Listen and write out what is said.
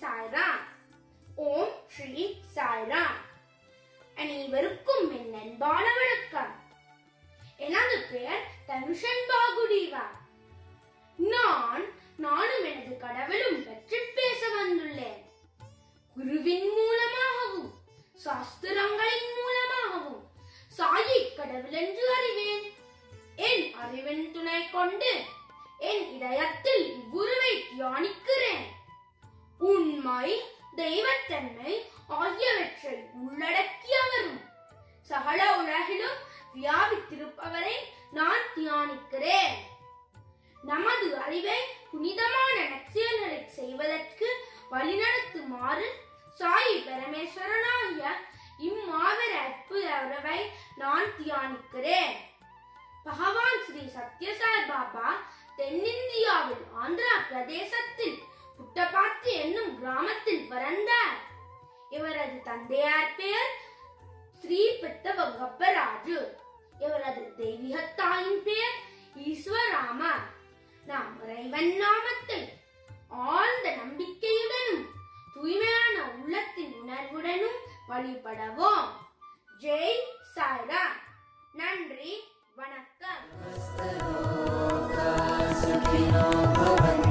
சாய்ராம் ஓம் ஸ்ரீ சாய்ராம் அனைவருக்கும் என் அன்பான வணக்கம் எனது பெயர் தனுஷன் பாகுடிவா நான் நானும் எனது கடவுளும் பற்றி பேச வந்துள்ளேன் குருவின் மூலமாகவும் சாஸ்திரங்களின் மூலமாகவும் சாயி கடவுள் என்று அறிவேன் என் அறிவின் துணை கொண்டு என் இதயத்தில் இவ்வுருவை தியானிக்கிறேன் உண்மை தெய்வத்தன்மை ஆகியவற்றை உள்ளடக்கியவரும் சகல உலகிலும் வியாபித்திருப்பவரை நான் தியானிக்கிறேன் நமது அறிவை புனிதமான நற்செயல்களை செய்வதற்கு வழிநடத்துமாறு சாயி பரமேஸ்வரனாகிய இம்மாபெர அற்புத உறவை நான் தியானிக்கிறேன் பகவான் ஸ்ரீ சத்யசாய் பாபா தென்னிந்தியாவில் ஆந்திரா பிரதேசத்தில் புட்டபாத்தி என்னும் கிராமத்தில் பிறந்தார் இவரது தந்தையார் பெயர் ஸ்ரீ பெத்தவங்கப்பராஜு இவரது தெய்வீக தாயின் பெயர் ஈஸ்வராமா நாம் இறைவன் நாமத்தை ஆழ்ந்த நம்பிக்கையுடனும் தூய்மையான உள்ளத்தின் உணர்வுடனும் வழிபடவோம் ஜெய் சாய்ராம் நன்றி வணக்கம் सुखिनो भवन्तु